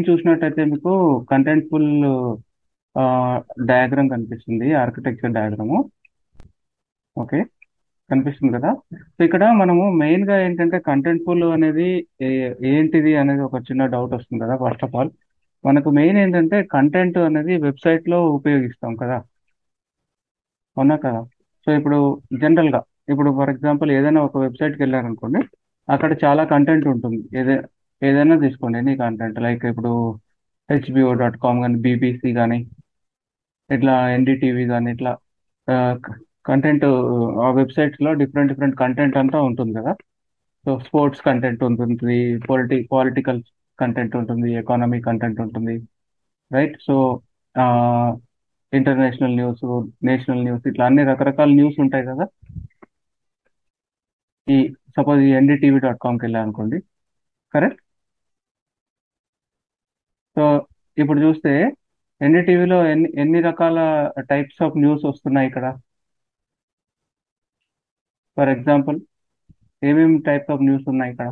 screen చూసినట్టయితే మీకు Contentful diagram కనిపిస్తుంది ఆర్కిటెక్చర్ డయాగ్రాము ఓకే కనిపిస్తుంది కదా సో ఇక్కడ మనము మెయిన్ గా ఏంటంటే కంటెంట్ఫుల్ అనేది ఏ- ఏంటిది అనేది ఒక చిన్న డౌట్ వస్తుంది కదా ఫస్ట్ ఆఫ్ ఆల్ మనకు మెయిన్ ఏంటంటే కంటెంట్ అనేది వెబ్సైట్ లో ఉపయోగిస్తాం కదా అవునా కదా సో ఇప్పుడు జనరల్ గా ఇప్పుడు ఫర్ ఎగ్జాంపుల్ ఏదైనా ఒక వెబ్సైట్కి వెళ్ళారనుకోండి అక్కడ చాలా కంటెంట్ ఉంటుంది ఏదే ఏదైనా తీసుకోండి ఎనీ కంటెంట్ లైక్ ఇప్పుడు హెచ్బిఓ డాట్ కామ్ కానీ బీబీసీ కానీ ఇట్లా ఎన్డీటీవీ కానీ ఇట్లా కంటెంట్ ఆ వెబ్సైట్స్ లో డిఫరెంట్ డిఫరెంట్ కంటెంట్ అంతా ఉంటుంది కదా సో స్పోర్ట్స్ కంటెంట్ ఉంటుంది పొలిటి పొలిటికల్ కంటెంట్ ఉంటుంది ఎకానమీ కంటెంట్ ఉంటుంది right so international news national news ఇట్లా అన్ని రకరకాల న్యూస్ ఉంటాయి కదా ఈ సపోజ్ ఈ ఎన్డీటీవీ డాట్ కామ్కి వెళ్ళాలనుకోండి కరెక్ట్ సో ఇప్పుడు చూస్తే ఎన్డీటీవీలో ఎన్ని ఎన్ని రకాల టైప్స్ ఆఫ్ న్యూస్ వస్తున్నాయి ఇక్కడ ఫర్ ఎగ్జాంపుల్ ఏమేమి టైప్స్ ఆఫ్ న్యూస్ ఉన్నాయి ఇక్కడ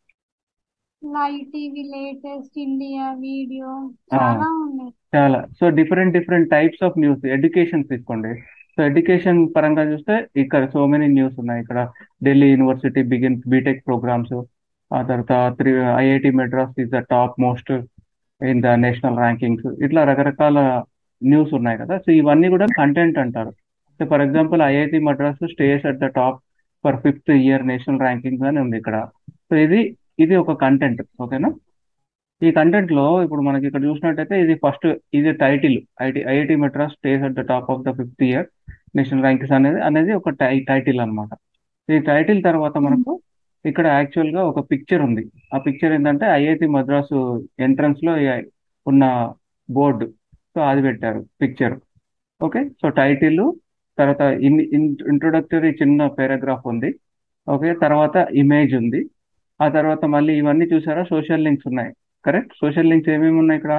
live TV latest India video ఆ, చాలా ఉన్నాయి చాలా so different different types of news education తీసుకోండి సో ఎడ్యుకేషన్ పరంగా చూస్తే ఇక్కడ సో మెనీ న్యూస్ ఉన్నాయి ఇక్కడ Delhi university begin BTech programs ఆ తర్వాత three IIT Madras is the top most in the national rankings ఇట్లా రకరకాల న్యూస్ ఉన్నాయి కదా సో ఇవన్నీ కూడా కంటెంట్ అంటారు so for example IIT Madras stays at the top for fifth year national rankings అని ఉంది ఇక్కడ సో ఇది ఇది ఒక కంటెంట్ ఓకేనా ఈ కంటెంట్ లో ఇప్పుడు మనకి ఇక్కడ చూసినట్టయితే ఇది ఫస్ట్ ఇది title IT IIT Madras stays at the top of the fifth year national rankings అనేది అనేది ఒక టై టైటిల్ అన్నమాట ఈ టైటిల్ తర్వాత మనకు ఇక్కడ యాక్చువల్ గా ఒక పిక్చర్ ఉంది ఆ పిక్చర్ ఏంటంటే ఐఐటి మద్రాసు ఎంట్రన్స్ లో ఈ ఉన్న బోర్డు సో అది పెట్టారు పిక్చర్ ఓకే సో టైటిల్ తర్వాత ఇన్ ఇంట్రొడక్టరీ చిన్న పారాగ్రాఫ్ ఉంది ఓకే తర్వాత ఇమేజ్ ఉంది ఆ తర్వాత మళ్ళీ ఇవన్నీ చూసారా సోషల్ లింక్స్ ఉన్నాయి కరెక్ట్ సోషల్ లింక్స్ ఏమేమి ఉన్నాయి ఇక్కడ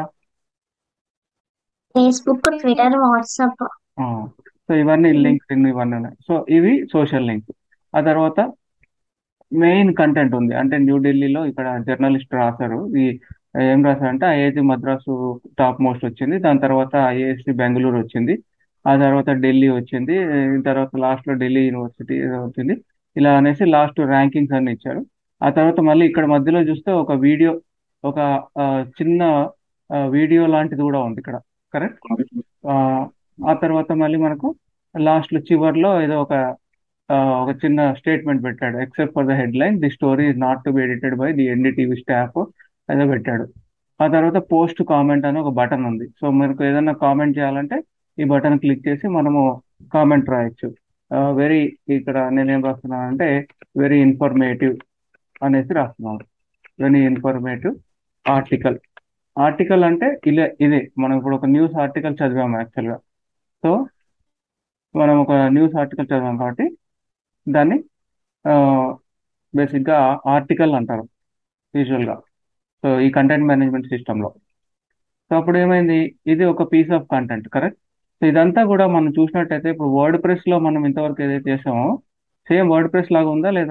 ఫేస్బుక్ ట్విట్టర్ వాట్సాప్ సో ఇవన్నీ లింక్స్ ఇవన్నీ ఉన్నాయి సో ఇవి సోషల్ లింక్స్ ఆ తర్వాత మెయిన్ కంటెంట్ ఉంది అంటే న్యూఢిల్లీలో ఇక్కడ జర్నలిస్ట్ రాశారు ఈ ఏం రాశారంటే ఐఐటి మద్రాసు టాప్ మోస్ట్ వచ్చింది దాని తర్వాత ఐఐఎస్సి బెంగళూరు వచ్చింది ఆ తర్వాత ఢిల్లీ వచ్చింది ఆ తర్వాత లాస్ట్ లో ఢిల్లీ యూనివర్సిటీ వచ్చింది ఇలా అనేసి లాస్ట్ ర్యాంకింగ్స్ అన్ని ఇచ్చారు ఆ తర్వాత మళ్ళీ ఇక్కడ మధ్యలో చూస్తే ఒక వీడియో ఒక ఆ, చిన్న వీడియో లాంటిది కూడా ఉంది ఇక్కడ కరెక్ట్ ఆ తర్వాత మళ్ళీ మనకు లాస్ట్ లో చివర్లో ఏదో ఒక ఆ, ఒక చిన్న స్టేట్మెంట్ పెట్టాడు except for the headline the story is not to be edited by the NDTV staff ఏదో పెట్టాడు ఆ తర్వాత పోస్ట్ కామెంట్ అని ఒక బటన్ ఉంది సో మనకు ఏదైనా కామెంట్ చేయాలంటే ఈ బటన్ క్లిక్ చేసి మనము కామెంట్ రాయొచ్చు వెరీ ఇక్కడ నేనేం రాస్తున్నానంటే వెరీ ఇన్ఫర్మేటివ్ అనేసి రాస్తున్నాను వెరీ ఇన్ఫర్మేటివ్ ఆర్టికల్ ఆర్టికల్ అంటే ఇలా ఇదే మనం ఇప్పుడు ఒక న్యూస్ ఆర్టికల్ చదివాము యాక్చువల్గా సో మనం ఒక న్యూస్ ఆర్టికల్ చదివాం కాబట్టి దాన్ని బేసిక్గా ఆర్టికల్ అంటారు యూజువల్గా సో ఈ కంటెంట్ మేనేజ్మెంట్ సిస్టంలో సో అప్పుడు ఏమైంది ఇది ఒక piece of content correct so ఇదంతా కూడా మనం చూసినట్టయితే ఇప్పుడు వర్డ్ ప్రెస్ లో మనం ఇంతవరకు ఏదైతే చేసామో సేమ్ వర్డ్ ప్రెస్ లాగా ఉందా లేదా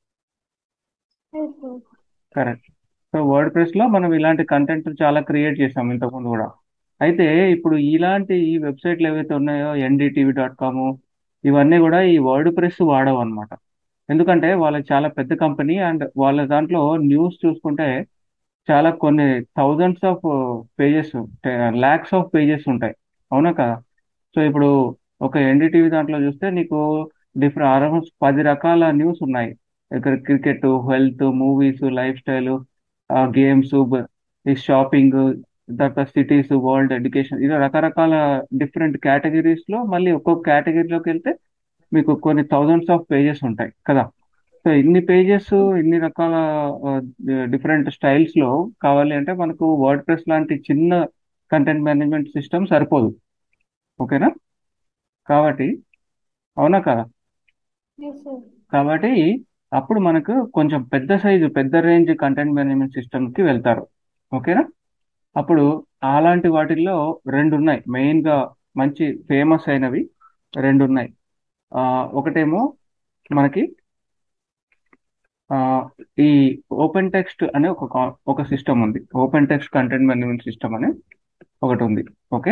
కరెక్ట్ సో వర్డ్ ప్రెస్ లో మనం ఇలాంటి కంటెంట్ చాలా క్రియేట్ చేసాం ఇంతకుముందు కూడా అయితే ఇప్పుడు ఇలాంటి ఈ వెబ్సైట్లు ఏవైతే ఉన్నాయో ఎన్డీటీవీ డాట్ కామ్ ఇవన్నీ కూడా ఈ వర్డ్ ప్రెస్ వాడవు అనమాట ఎందుకంటే వాళ్ళకి చాలా పెద్ద కంపెనీ అండ్ వాళ్ళ దాంట్లో న్యూస్ చూసుకుంటే చాలా కొన్ని thousands of pages lakhs of pages ఉంటాయి అవునా కదా సో ఇప్పుడు ఒక ఎన్డీటీవీ దాంట్లో చూస్తే నీకు డిఫరెంట్ ఆల్మోస్ట్ పది రకాల న్యూస్ ఉన్నాయి ఇక్కడ cricket health movies lifestyle games ఈ షాపింగ్ తర్వాత సిటీస్ వరల్డ్ ఎడ్యుకేషన్ ఇలా రకరకాల డిఫరెంట్ కేటగిరీస్ లో మళ్ళీ ఒక్కొక్క కేటగిరీలోకి వెళ్తే మీకు కొన్ని థౌజండ్స్ ఆఫ్ పేజెస్ ఉంటాయి కదా సో ఇన్ని పేజెస్ ఇన్ని రకాల డిఫరెంట్ స్టైల్స్ లో కావాలి అంటే మనకు వర్డ్ ప్రెస్ లాంటి చిన్న కంటెంట్ మేనేజ్మెంట్ సిస్టమ్ సరిపోదు ఓకేనా కాబట్టి అవునా కదా ఎస్ సార్ కాబట్టి అప్పుడు మనకు కొంచెం పెద్ద సైజు పెద్ద రేంజ్ కంటెంట్ మేనేజ్మెంట్ సిస్టమ్ కి వెళ్తారు ఓకేనా అప్పుడు అలాంటి వాటిల్లో రెండు ఉన్నాయి మెయిన్ గా మంచి ఫేమస్ అయినవి రెండు ఉన్నాయి ఆ, ఒకటేమో మనకి ఈ ఓపెన్ టెక్స్ట్ అనే ఒక కా- ఒక సిస్టమ్ ఉంది open text content management system అనే ఒకటి ఉంది okay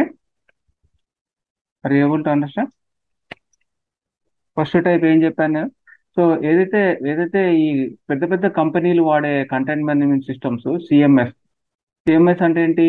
are able to understand first type ఏం చెప్పాను నేను సో ఏదైతే ఏదైతే ఈ పెద్ద పెద్ద కంపెనీలు వాడే content management systems CMS CMS అంటే ఏంటి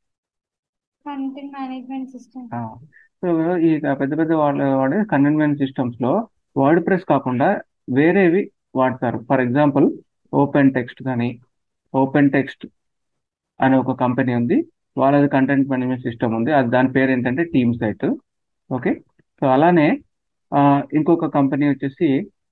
కంటెంట్ మేనేజ్మెంట్ సిస్టమ్ ఆ, సో ఈ పెద్ద పెద్ద వాళ్ళ వాడే కంటెంట్ మేనేజ్మెంట్ సిస్టమ్స్ లో వర్డ్ ప్రెస్ కాకుండా వేరేవి వాడతారు ఫర్ ఎగ్జాంపుల్ ఓపెన్ టెక్స్ట్ కానీ ఓపెన్ టెక్స్ట్ అనే ఒక కంపెనీ ఉంది వాళ్ళది కంటెంట్ మేనేజ్మెంట్ సిస్టమ్ ఉంది అది దాని పేరు ఏంటంటే టీమ్ సైట్ ఓకే సో అలానే ఆ, ఇంకొక కంపెనీ వచ్చేసి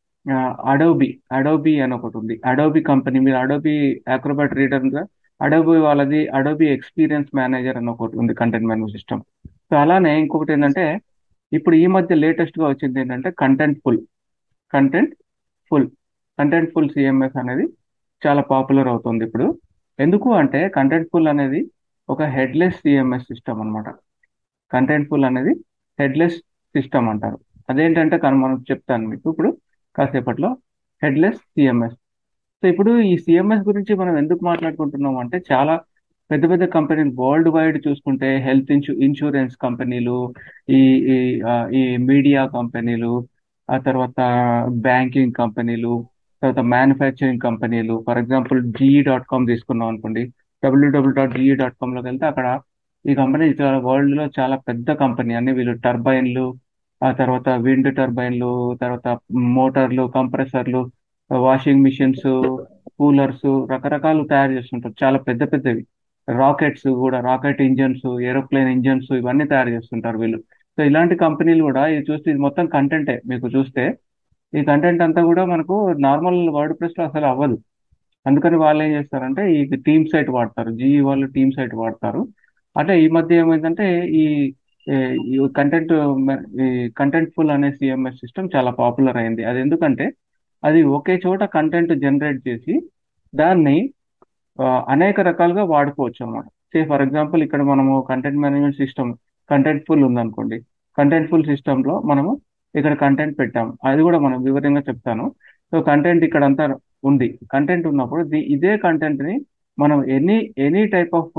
అడోబి అడోబి అని ఒకటి ఉంది అడోబి కంపెనీ మీరు అడోబి అక్రోబాట్ రీడర్ అడోబి వాళ్ళది అడోబి ఎక్స్పీరియన్స్ మేనేజర్ అని ఒకటి ఉంది కంటెంట్ మేనేజ్మెంట్ సిస్టమ్ సో అలానే ఇంకొకటి ఏంటంటే ఇప్పుడు ఈ మధ్య లేటెస్ట్ గా వచ్చింది ఏంటంటే Contentful Contentful Contentful CMS అనేది చాలా పాపులర్ అవుతుంది ఇప్పుడు ఎందుకు అంటే కంటెంట్ ఫుల్ అనేది ఒక హెడ్లెస్ సిఎంఎస్ సిస్టమ్ అన్నమాట కంటెంట్ ఫుల్ అనేది హెడ్లెస్ సిస్టమ్ అంటారు అదేంటంటే కను- మనం చెప్తాను మీకు ఇప్పుడు కాసేపట్లో హెడ్లెస్ సిఎంఎస్ సో ఇప్పుడు ఈ సిఎంఎస్ గురించి మనం ఎందుకు మాట్లాడుకుంటున్నాం అంటే చాలా పెద్ద పెద్ద కంపెనీలు వరల్డ్ వైడ్ చూసుకుంటే హెల్త్ ఇన్సూ ఇన్సూరెన్స్ కంపెనీలు ఈ ఈ ఆ, ఈ మీడియా కంపెనీలు ఆ తర్వాత బ్యాంకింగ్ కంపెనీలు తర్వాత మ్యానుఫ్యాక్చరింగ్ కంపెనీలు for example GE dot com తీసుకున్నాం అనుకోండి డబ్ల్యూడబ్ల్యూ డాట్ జీఈ డాట్ కామ్లోకి వెళ్తే అక్కడ ఈ కంపెనీ వరల్డ్ లో చాలా పెద్ద కంపెనీ అన్ని వీళ్ళు టర్బైన్లు ఆ తర్వాత విండ్ టర్బైన్లు తర్వాత మోటార్లు కంప్రెసర్లు వాషింగ్ మిషన్స్ కూలర్స్ రకరకాలు తయారు చేస్తుంటారు చాలా పెద్ద పెద్దవి రాకెట్స్ కూడా రాకెట్ ఇంజన్స్ ఏరోప్లేన్ ఇంజన్స్ ఇవన్నీ తయారు చేస్తుంటారు వీళ్ళు సో ఇలాంటి కంపెనీలు కూడా ఇది చూస్తే ఇది మొత్తం కంటెంటే మీకు చూస్తే ఈ కంటెంట్ అంతా కూడా మనకు నార్మల్ వర్డ్ ప్రెస్ లో అసలు అవ్వదు అందుకని వాళ్ళు ఏం చేస్తారంటే ఈ టీమ్ సైట్ వాడతారు జీఈ వాళ్ళు టీమ్ సైట్ వాడతారు అంటే ఈ మధ్య ఏమైందంటే ఈ ఏ- ఈ కంటెంట్ ఈ కంటెంట్ ఫుల్ అనే సిఎంఎస్ సిస్టమ్ చాలా పాపులర్ అయింది అది ఎందుకంటే అది ఒకే చోట కంటెంట్ జనరేట్ చేసి దాన్ని ఆ, అనేక రకాలుగా వాడుకోవచ్చు అనమాట సే ఫర్ ఎగ్జాంపుల్ ఇక్కడ మనము content management system Contentful ఉందనుకోండి కంటెంట్ ఫుల్ సిస్టంలో మనము ఇక్కడ కంటెంట్ పెట్టాము అది కూడా మనం వివరంగా చెప్తాను సో కంటెంట్ ఇక్కడ అంతా ఉంది కంటెంట్ ఉన్నప్పుడు ది- ఇదే కంటెంట్ ని మనం any any type of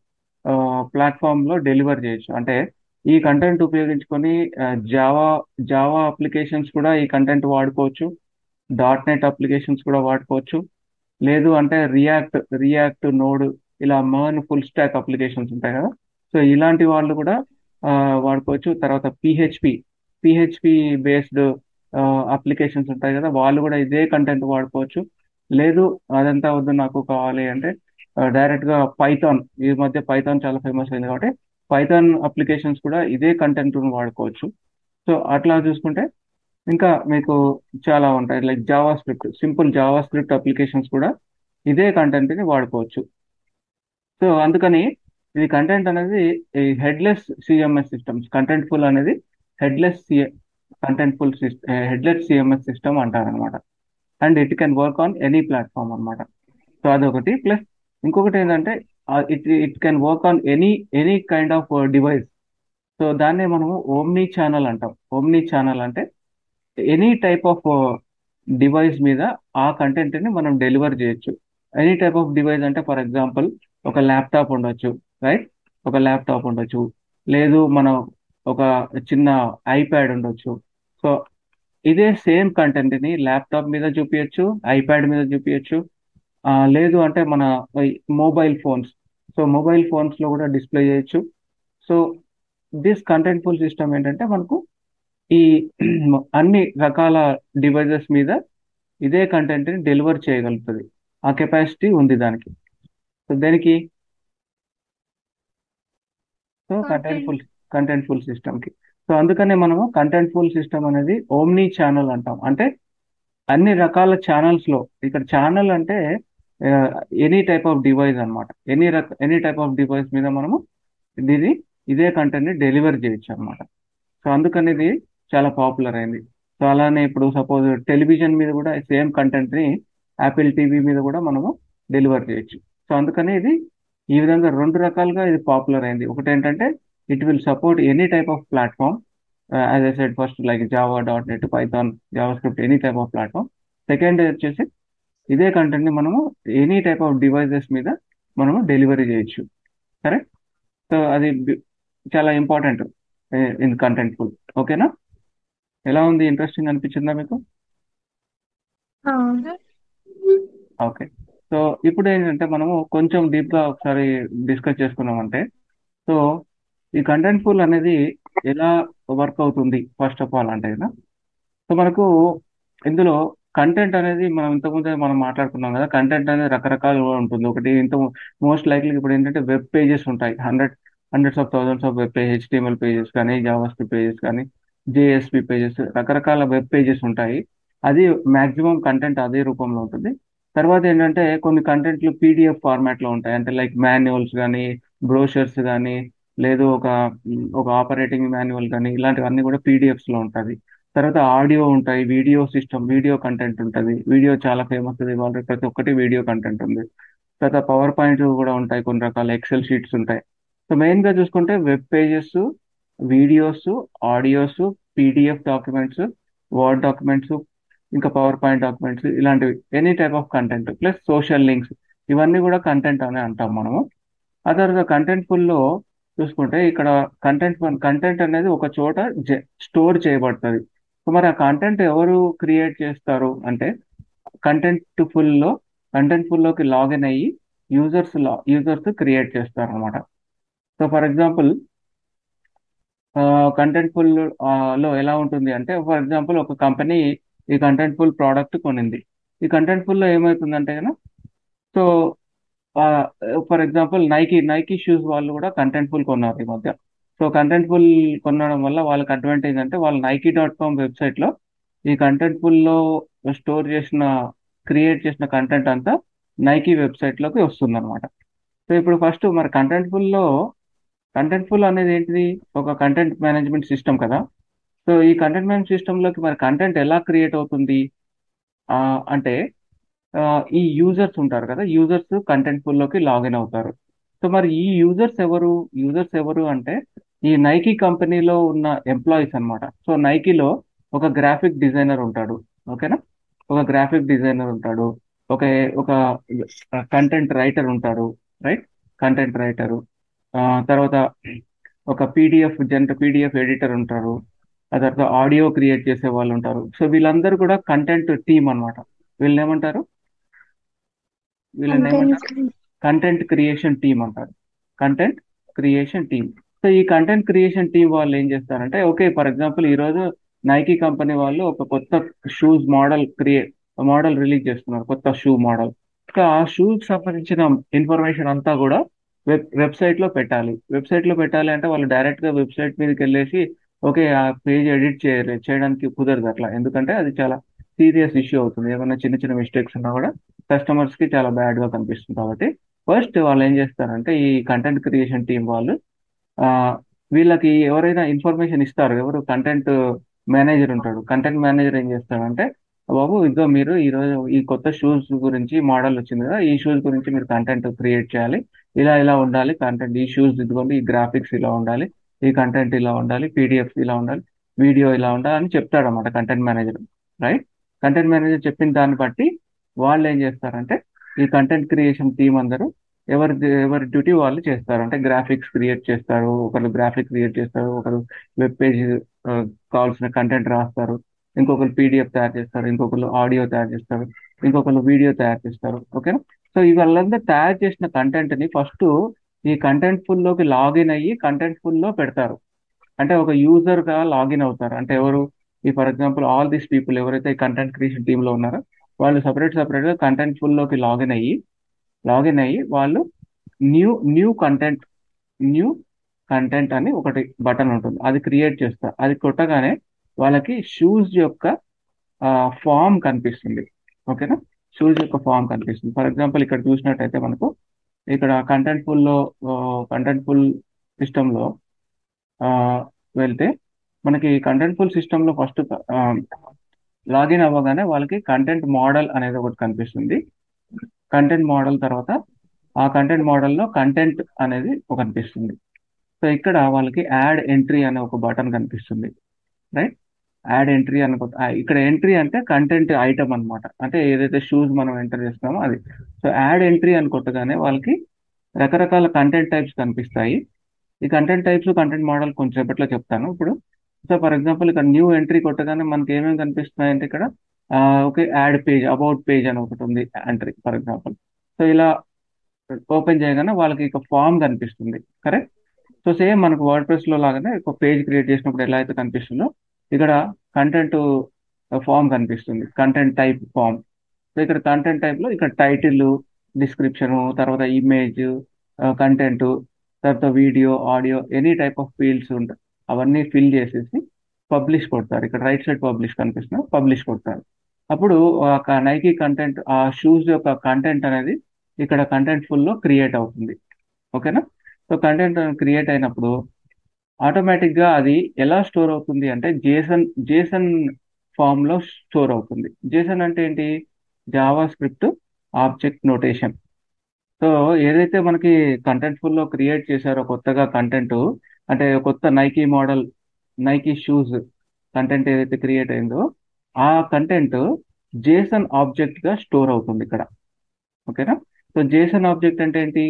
platform లో డెలివర్ చేయొచ్చు అంటే ఈ కంటెంట్ ఉపయోగించుకొని జావా జావా అప్లికేషన్స్ కూడా ఈ కంటెంట్ వాడుకోవచ్చు డాట్ నెట్ అప్లికేషన్స్ కూడా వాడుకోవచ్చు లేదు అంటే రియాక్ట్ రియాక్ట్ నోడ్ ఇలా మర్న్ ఫుల్ స్టాక్ అప్లికేషన్స్ ఉంటాయి కదా సో ఇలాంటి వాళ్ళు కూడా ఆ, వాడుకోవచ్చు తర్వాత పిహెచ్పి పిహెచ్పి బేస్డ్ అప్లికేషన్స్ ఉంటాయి కదా వాళ్ళు కూడా ఇదే కంటెంట్ వాడుకోవచ్చు లేదు అదంతా వద్దు నాకు కావాలి అంటే డైరెక్ట్ గా పైథాన్ ఈ మధ్య పైథాన్ చాలా ఫేమస్ అయింది కాబట్టి పైథాన్ అప్లికేషన్స్ కూడా ఇదే కంటెంట్ వాడుకోవచ్చు సో అట్లా చూసుకుంటే ఇంకా మీకు చాలా ఉంటాయి like JavaScript simple JavaScript applications కూడా ఇదే కంటెంట్ ని వాడుకోవచ్చు సో అందుకని ఇది కంటెంట్ అనేది ఈ headless CMS systems content full అనేది headless Contentful headless CMS system అంటారు అనమాట and it can work on any platform అనమాట సో అదొకటి ప్లస్ ఇంకొకటి ఏంటంటే it it can work on any any kind of device so దాన్నే మనము omni channel అంటాం ఓమ్నీ ఛానల్ అంటే ఎనీ టైప్ ఆఫ్ డివైస్ మీద ఆ కంటెంట్ ని మనం డెలివర్ చేయొచ్చు ఎనీ టైప్ ఆఫ్ డివైస్ అంటే ఫర్ ఎగ్జాంపుల్ ఒక ల్యాప్టాప్ ఉండొచ్చు రైట్ ఒక ల్యాప్టాప్ ఉండొచ్చు లేదు మనం ఒక చిన్న ఐప్యాడ్ ఉండొచ్చు సో ఇదే సేమ్ కంటెంట్ ని ల్యాప్టాప్ మీద చూపించచ్చు ఐప్యాడ్ మీద చూపించచ్చు లేదు అంటే మన mobile phones so mobile phones లో కూడా డిస్ప్లే చేయొచ్చు సో దిస్ కంటెంట్ఫుల్ సిస్టమ్ ఏంటంటే మనకు ఈ అన్ని రకాల డివైజెస్ మీద ఇదే కంటెంట్ ని డెలివర్ చేయగలుగుతుంది ఆ కెపాసిటీ ఉంది దానికి సో దేనికి సో కంటెంట్ఫుల్ కంటెంట్ఫుల్ సిస్టమ్ కి సో అందుకనే మనము కంటెంట్ఫుల్ సిస్టమ్ అనేది ఓమ్నీ ఛానల్ అంటాం అంటే అన్ని రకాల ఛానల్స్ లో ఇక్కడ ఛానల్ అంటే ఎనీ టైప్ ఆఫ్ డివైస్ అన్నమాట ఎనీ రక ఎనీ టైప్ ఆఫ్ డివైస్ మీద మనము ఇది ఇదే కంటెంట్ ని డెలివర్ చేయొచ్చు అన్నమాట సో అందుకని ఇది చాలా పాపులర్ అయింది సో అలానే ఇప్పుడు సపోజ్ టెలివిజన్ మీద కూడా సేమ్ కంటెంట్ ని యాపిల్ టీవీ మీద కూడా మనము డెలివర్ చేయొచ్చు సో అందుకని ఇది ఈ విధంగా రెండు రకాలుగా ఇది పాపులర్ అయింది ఒకటి ఏంటంటే it will support any type of platform as I said first like Java dot net Python JavaScript any type of platform second వచ్చేసి ఇదే కంటెంట్ ని మనము ఎనీ టైప్ ఆఫ్ డివైజెస్ మీద మనము డెలివరీ చేయొచ్చు కరెక్ట్ సో అది బి- చాలా ఇంపార్టెంట్ ఇన్ కంటెంట్ ఫుల్ ఓకేనా ఎలా ఉంది ఇంట్రెస్టింగ్ అనిపించిందా మీకు ఓకే సో ఇప్పుడు ఏంటంటే మనము కొంచెం డీప్ గా ఒకసారి డిస్కస్ చేసుకున్నామంటే సో ఈ కంటెంట్ ఫుల్ అనేది ఎలా వర్క్ అవుతుంది ఫస్ట్ ఆఫ్ ఆల్ అంటే కదా సో మనకు ఇందులో కంటెంట్ అనేది మనం ఇంతకుముందే మనం మాట్లాడుకున్నాం కదా కంటెంట్ అనేది రకరకాలుగా ఉంటుంది ఒకటి ఇంత మోస్ట్ లైక్లీ ఇప్పుడు ఏంటంటే వెబ్ పేజెస్ ఉంటాయి hundred hundreds of thousands of web page HTML pages కానీ జావాస్క్రిప్ట్ పేజెస్ కానీ జేఎస్పి పేజెస్ రకరకాల వెబ్ పేజెస్ ఉంటాయి అది మాక్సిమం కంటెంట్ అదే రూపంలో ఉంటుంది తర్వాత ఏంటంటే కొన్ని కంటెంట్లు పీడిఎఫ్ ఫార్మాట్ లో ఉంటాయి అంటే లైక్ మాన్యువల్స్ కానీ బ్రోషర్స్ కానీ లేదు ఒక ఒక ఆపరేటింగ్ మాన్యువల్ కానీ ఇలాంటివన్నీ కూడా పీడిఎఫ్స్ లో ఉంటుంది తర్వాత ఆడియో ఉంటాయి వీడియో సిస్టమ్ వీడియో కంటెంట్ ఉంటుంది వీడియో చాలా ఫేమస్ ఇవాళ ప్రతి ఒక్కటి వీడియో కంటెంట్ ఉంది తర్వాత పవర్ పాయింట్ కూడా ఉంటాయి కొన్ని రకాల ఎక్సెల్ షీట్స్ ఉంటాయి సో మెయిన్ గా చూసుకుంటే web pages videos audios PDF documents word documents ఇంకా పవర్ పాయింట్ డాక్యుమెంట్స్ ఇలాంటివి any type of content plus social links ఇవన్నీ కూడా కంటెంట్ అని అంటాం మనము ఆ తర్వాత కంటెంట్ ఫుల్ లో చూసుకుంటే ఇక్కడ కంటెంట్ కంటెంట్ అనేది ఒక చోట స్టోర్ చేయబడుతుంది సో మరి ఆ కంటెంట్ ఎవరు క్రియేట్ చేస్తారు అంటే కంటెంట్ ఫుల్ లో కంటెంట్ ఫుల్ లోకి లాగిన్ అయ్యి యూజర్స్ యూజర్స్ క్రియేట్ చేస్తారు అనమాట so for example Contentful లో ఎలా ఉంటుంది అంటే ఫర్ ఎగ్జాంపుల్ ఒక కంపెనీ ఈ కంటెంట్ ఫుల్ ప్రోడక్ట్ కొనింది ఈ కంటెంట్ ఫుల్ లో ఏమవుతుందంటే కదా so for example Nike Nike shoes వాళ్ళు కూడా కంటెంట్ ఫుల్ కొన్నారు ఈ మధ్య సో కంటెంట్ ఫుల్ కొనడం వల్ల వాళ్ళకి అడ్వాంటేజ్ అంటే వాళ్ళు నైకీ డాట్ కామ్ వెబ్సైట్ లో ఈ కంటెంట్ ఫుల్ లో స్టోర్ చేసిన క్రియేట్ చేసిన కంటెంట్ అంతా నైకీ వెబ్సైట్ లోకి వస్తుంది అనమాట సో ఇప్పుడు ఫస్ట్ మరి కంటెంట్ ఫుల్ లో కంటెంట్ ఫుల్ అనేది ఏంటిది ఒక కంటెంట్ మేనేజ్మెంట్ సిస్టమ్ కదా సో ఈ కంటెంట్ మేనేజ్మెంట్ సిస్టమ్ లోకి మరి కంటెంట్ ఎలా క్రియేట్ అవుతుంది ఆ, అంటే ఆ, ఈ యూజర్స్ ఉంటారు కదా యూజర్స్ కంటెంట్ ఫుల్ లోకి లాగిన్ అవుతారు సో మరి ఈ యూజర్స్ ఎవరు యూజర్స్ ఎవరు అంటే ఈ నైకీ కంపెనీలో ఉన్న ఎంప్లాయీస్ అన్నమాట సో నైకీలో ఒక గ్రాఫిక్ డిజైనర్ ఉంటాడు ఓకేనా ఒక గ్రాఫిక్ డిజైనర్ ఉంటాడు ఒక ఒక కంటెంట్ రైటర్ ఉంటారు రైట్ కంటెంట్ రైటరు తర్వాత ఒక పీడిఎఫ్ జనర పీడిఎఫ్ ఎడిటర్ ఉంటారు ఆ తర్వాత ఆడియో క్రియేట్ చేసే వాళ్ళు ఉంటారు సో వీళ్ళందరూ కూడా కంటెంట్ టీమ్ అన్నమాట వీళ్ళని ఏమంటారు వీళ్ళని ఏమంటారు కంటెంట్ క్రియేషన్ టీమ్ అంటారు కంటెంట్ క్రియేషన్ టీమ్ సో ఈ కంటెంట్ క్రియేషన్ టీమ్ వాళ్ళు ఏం చేస్తారంటే ఓకే ఫర్ ఎగ్జాంపుల్ ఈ రోజు నైకీ కంపెనీ వాళ్ళు ఒక కొత్త shoes model create model release చేస్తున్నారు కొత్త షూ మోడల్ సో ఆ షూస్ సంబంధించిన ఇన్ఫర్మేషన్ అంతా కూడా వెబ్ వెబ్సైట్ లో పెట్టాలి వెబ్సైట్ లో పెట్టాలి అంటే వాళ్ళు డైరెక్ట్ గా వెబ్సైట్ మీదకి వెళ్ళేసి ఓకే ఆ పేజ్ ఎడిట్ చేయలే చేయడానికి కుదరదు అట్లా ఎందుకంటే అది చాలా సీరియస్ ఇష్యూ అవుతుంది ఏమైనా చిన్న చిన్న మిస్టేక్స్ ఉన్నా కూడా కస్టమర్స్ కి చాలా బ్యాడ్ గా కనిపిస్తుంది కాబట్టి ఫస్ట్ వాళ్ళు ఏం చేస్తారంటే ఈ కంటెంట్ క్రియేషన్ టీం వాళ్ళు ఆ వీళ్ళకి ఎవరైనా ఇన్ఫర్మేషన్ ఇస్తారు ఎవరు కంటెంట్ మేనేజర్ ఉంటాడు కంటెంట్ మేనేజర్ ఏం చేస్తాడంటే బాబు ఇదిగో మీరు ఈ రోజు ఈ కొత్త షూస్ గురించి మోడల్ వచ్చింది కదా ఈ షూస్ గురించి మీరు కంటెంట్ క్రియేట్ చేయాలి ఇలా ఇలా ఉండాలి కంటెంట్ ఈ షూస్ ఇదిగోండి ఈ గ్రాఫిక్స్ ఇలా ఉండాలి ఈ కంటెంట్ ఇలా ఉండాలి పీడిఎఫ్ ఇలా ఉండాలి వీడియో ఇలా ఉండాలి అని చెప్తాడు అనమాట content manager right content manager చెప్పిన దాన్ని బట్టి వాళ్ళు ఏం చేస్తారంటే ఈ కంటెంట్ క్రియేషన్ టీం అందరూ ఎవరి ఎవరి డ్యూటీ వాళ్ళు చేస్తారు అంటే గ్రాఫిక్స్ క్రియేట్ చేస్తారు ఒకరు గ్రాఫిక్ క్రియేట్ చేస్తారు ఒకరు వెబ్ పేజ్ కావాల్సిన కంటెంట్ రాస్తారు ఇంకొకరు పీడిఎఫ్ తయారు చేస్తారు ఇంకొకరు ఆడియో తయారు చేస్తారు ఇంకొకరు వీడియో తయారు చేస్తారు ఓకేనా సో ఇవాళంతా తయారు చేసిన కంటెంట్ ని ఫస్ట్ ఈ కంటెంట్ ఫుల్ లోకి లాగిన్ అయ్యి కంటెంట్ ఫుల్ లో పెడతారు అంటే ఒక యూజర్ గా లాగిన్ అవుతారు అంటే ఎవరు ఈ for example all these people ఎవరైతే కంటెంట్ క్రియేషన్ టీమ్ లో ఉన్నారో వాళ్ళు సపరేట్ సపరేట్ గా కంటెంట్ ఫుల్ లోకి లాగిన్ అయ్యి లాగిన్ అయ్యి వాళ్ళు new new content new content అని ఒకటి బటన్ ఉంటుంది అది క్రియేట్ చేస్తారు అది కొట్టగానే వాళ్ళకి షూస్ యొక్క ఫామ్ కనిపిస్తుంది ఓకేనా షూస్ యొక్క ఫామ్ కనిపిస్తుంది ఫర్ ఎగ్జాంపుల్ ఇక్కడ చూసినట్టయితే మనకు ఇక్కడ కంటెంట్ ఫుల్ లో కంటెంట్ ఫుల్ సిస్టమ్ లో ఆ, వెళ్తే మనకి కంటెంట్ ఫుల్ సిస్టమ్ లో ఫస్ట్ లాగిన్ అవ్వగానే వాళ్ళకి కంటెంట్ మోడల్ అనేది ఒకటి కనిపిస్తుంది కంటెంట్ మోడల్ తర్వాత ఆ కంటెంట్ మోడల్లో కంటెంట్ అనేది ఒక కనిపిస్తుంది సో ఇక్కడ వాళ్ళకి యాడ్ ఎంట్రీ అనే ఒక బటన్ కనిపిస్తుంది రైట్ యాడ్ ఎంట్రీ అనుకో ఆ, ఇక్కడ ఎంట్రీ అంటే కంటెంట్ ఐటమ్ అన్నమాట అంటే ఏదైతే షూస్ మనం ఎంటర్ చేస్తున్నామో అది సో యాడ్ ఎంట్రీ అని కొట్టగానే వాళ్ళకి రకరకాల కంటెంట్ టైప్స్ కనిపిస్తాయి ఈ కంటెంట్ టైప్స్ కంటెంట్ మోడల్ కొంచెం సేపట్లో చెప్తాను ఇప్పుడు సో ఫర్ ఎగ్జాంపుల్ ఇక్కడ న్యూ ఎంట్రీ కొట్టగానే మనకి ఏమేమి కనిపిస్తున్నాయి అంటే ఇక్కడ okay add page about page అని ఒకటి ఉంది ఎంట్రీ ఫర్ ఎగ్జాంపుల్ సో ఇలా ఓపెన్ చేయగానే వాళ్ళకి ఇక ఫామ్ కనిపిస్తుంది కరెక్ట్ సో సేమ్ మనకు వర్డ్ ప్రెస్ లో లాగానే ఒక పేజ్ క్రియేట్ చేసినప్పుడు ఎలా అయితే కనిపిస్తుందో ఇక్కడ కంటెంట్ ఫామ్ కనిపిస్తుంది కంటెంట్ టైప్ ఫామ్ సో ఇక్కడ కంటెంట్ టైప్ లో ఇక్కడ టైటిల్ డిస్క్రిప్షన్ తర్వాత ఇమేజ్ కంటెంట్ తర్వాత video audio any type of fields ఉంటాయి అవన్నీ ఫిల్ చేసేసి పబ్లిష్ కొడతారు ఇక్కడ రైట్ సైడ్ పబ్లిష్ కనిపిస్తున్నా పబ్లిష్ కొడతారు అప్పుడు ఆ నైకీ కంటెంట్ ఆ షూస్ యొక్క కంటెంట్ అనేది ఇక్కడ కంటెంట్ ఫుల్ లో క్రియేట్ అవుతుంది ఓకేనా సో కంటెంట్ క్రియేట్ అయినప్పుడు ఆటోమేటిక్ గా అది ఎలా స్టోర్ అవుతుంది అంటే జేసన్ జేసన్ ఫామ్ లో స్టోర్ అవుతుంది జేసన్ అంటే ఏంటి JavaScript object notation so ఏదైతే మనకి కంటెంట్ ఫుల్ లో క్రియేట్ చేశారో కొత్తగా కంటెంట్ అంటే కొత్త Nike model Nike shoes content ఏదైతే క్రియేట్ అయిందో ఆ కంటెంట్ జేసన్ ఆబ్జెక్ట్ గా స్టోర్ అవుతుంది ఇక్కడ ఓకేనా సో జేసన్ ఆబ్జెక్ట్ అంటే ఏంటి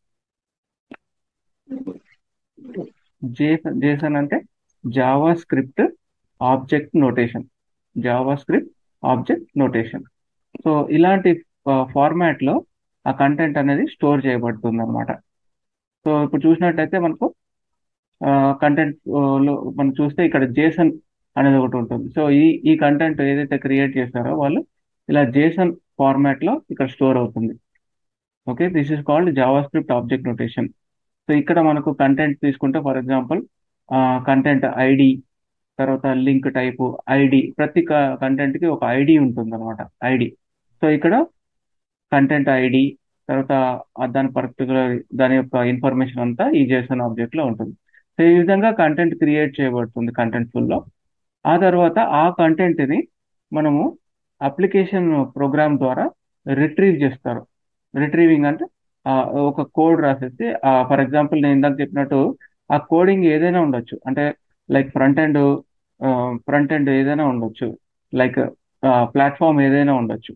జేసన్ జేసన్ అంటే JavaScript object notation JavaScript object notation so ఇలాంటి ఫార్మాట్ లో ఆ కంటెంట్ అనేది స్టోర్ చేయబడుతుంది అనమాట సో ఇప్పుడు చూసినట్టయితే మనకు కంటెంట్ లో మనం చూస్తే ఇక్కడ జేసన్ అనేది ఒకటి ఉంటుంది సో ఈ ఈ కంటెంట్ ఏదైతే క్రియేట్ చేస్తారో వాళ్ళు ఇలా జేసన్ ఫార్మాట్ లో ఇక్కడ స్టోర్ అవుతుంది okay this is called JavaScript object notation so ఇక్కడ మనకు కంటెంట్ తీసుకుంటే ఫర్ ఎగ్జాంపుల్ కంటెంట్ ఐడి తర్వాత లింక్ టైపు ఐడి ప్రతి కంటెంట్ కి ఒక ఐడి ఉంటుంది అనమాట ఐడి సో ఇక్కడ కంటెంట్ ఐడి తర్వాత ఆ దాని పర్టికులర్ దాని యొక్క ఇన్ఫర్మేషన్ అంతా ఈ జేసన్ ఆబ్జెక్ట్ లో ఉంటుంది సో ఈ విధంగా కంటెంట్ క్రియేట్ చేయబడుతుంది కంటెంట్ ఫుల్ లో ఆ తర్వాత ఆ కంటెంట్ ని మనము అప్లికేషన్ ప్రోగ్రామ్ ద్వారా రిట్రీవ్ చేస్తారు రిట్రీవింగ్ అంటే ఆ, ఒక కోడ్ రాసేసి ఫర్ ఎగ్జాంపుల్ నేను ఇందాక చెప్పినట్టు ఆ కోడింగ్ ఏదైనా ఉండొచ్చు అంటే like front end front end ఏదైనా ఉండొచ్చు లైక్ ప్లాట్ఫామ్ ఏదైనా ఉండొచ్చు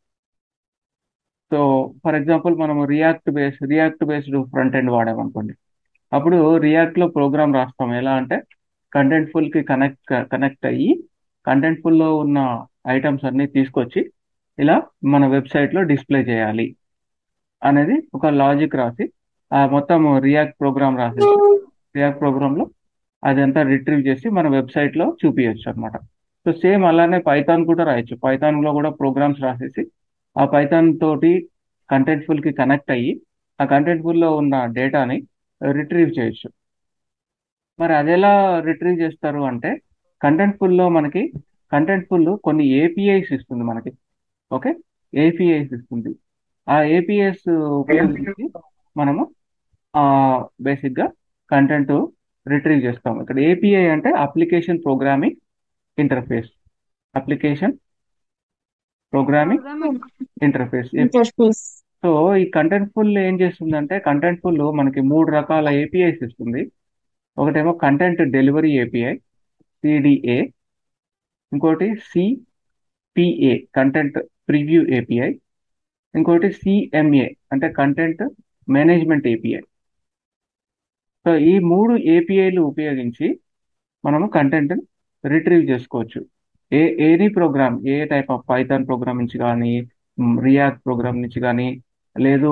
సో ఫర్ ఎగ్జాంపుల్ మనం React base React based front end వాడామనుకోండి అప్పుడు రియాక్ట్ లో ప్రోగ్రామ్ రాస్తాం ఎలా అంటే కంటెంట్ ఫుల్ కి కనెక్ట్ కనెక్ట్ అయ్యి కంటెంట్ ఫుల్ లో ఉన్న ఐటమ్స్ అన్ని తీసుకొచ్చి ఇలా మన వెబ్సైట్ లో డిస్ప్లే చేయాలి అనేది ఒక లాజిక్ రాసి ఆ మొత్తం రియాక్ట్ ప్రోగ్రామ్ రాసేసి రియాక్ట్ ప్రోగ్రామ్ లో అదంతా రిట్రీవ్ చేసి మన వెబ్సైట్ లో చూపించచ్చు అనమాట సో సేమ్ అలానే పైథాన్ కూడా రాయొచ్చు పైథాన్ లో కూడా ప్రోగ్రామ్స్ రాసేసి ఆ పైథాన్ తోటి కంటెంట్ ఫుల్ కి కనెక్ట్ అయ్యి ఆ కంటెంట్ ఫుల్ లో ఉన్న డేటాని రిట్రీవ్ చేయొచ్చు మరి అది ఎలా రిట్రీవ్ చేస్తారు అంటే కంటెంట్ ఫుల్ లో మనకి కంటెంట్ ఫుల్ కొన్ని ఏపీఐస్ ఇస్తుంది మనకి ఓకే ఏపీఐస్ ఇస్తుంది ఆ ఏపీఎస్ ఉపయోగించి మనము ఆ బేసిక్ గా కంటెంట్ రిట్రీవ్ చేస్తాం ఇక్కడ ఏపీఐ అంటే application programming interface application programming interface interface so ఈ కంటెంట్ ఫుల్ ఏం చేస్తుందంటే కంటెంట్ ఫుల్ మనకి మూడు రకాల ఏపీఐస్ ఇస్తుంది ఒకటేమో కంటెంట్ డెలివరీ ఏపీఐ సిడిఏ ఇంకోటి సిపిఏ కంటెంట్ ప్రివ్యూ ఏపీఐ ఇంకోటి సిఎంఏ అంటే కంటెంట్ మేనేజ్మెంట్ ఏపీఐ సో ఈ మూడు ఏపీఐలు ఉపయోగించి మనము కంటెంట్ రిట్రీవ్ చేసుకోవచ్చు ఏ ఎనీ ప్రోగ్రామ్ ఏ టైప్ ఆఫ్ పైథాన్ ప్రోగ్రామ్ నుంచి కానీ రియాక్ట్ ప్రోగ్రామ్ నుంచి కానీ లేదు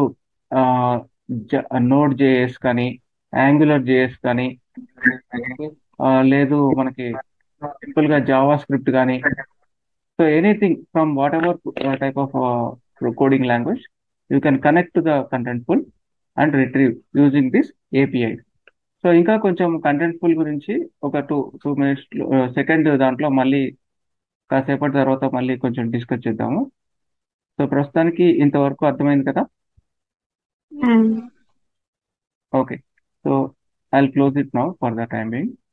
నోడ్ జేఎస్ కానీ యాంగులర్ జేఎస్ కానీ ఆ, లేదు మనకి సింపుల్ గా జావా స్క్రిప్ట్ కానీ so anything from whatever type of coding language you can connect to the Contentful and retrieve using this API so ఇంకా కొంచెం కంటెంట్ ఫుల్ గురించి ఒక టూ టూ మినిట్స్ సెకండ్ దాంట్లో మళ్ళీ కాసేపటి తర్వాత మళ్ళీ కొంచెం డిస్కస్ చేద్దాము సో ప్రస్తుతానికి ఇంతవరకు అర్థమైంది కదా okay so I close it now for the time being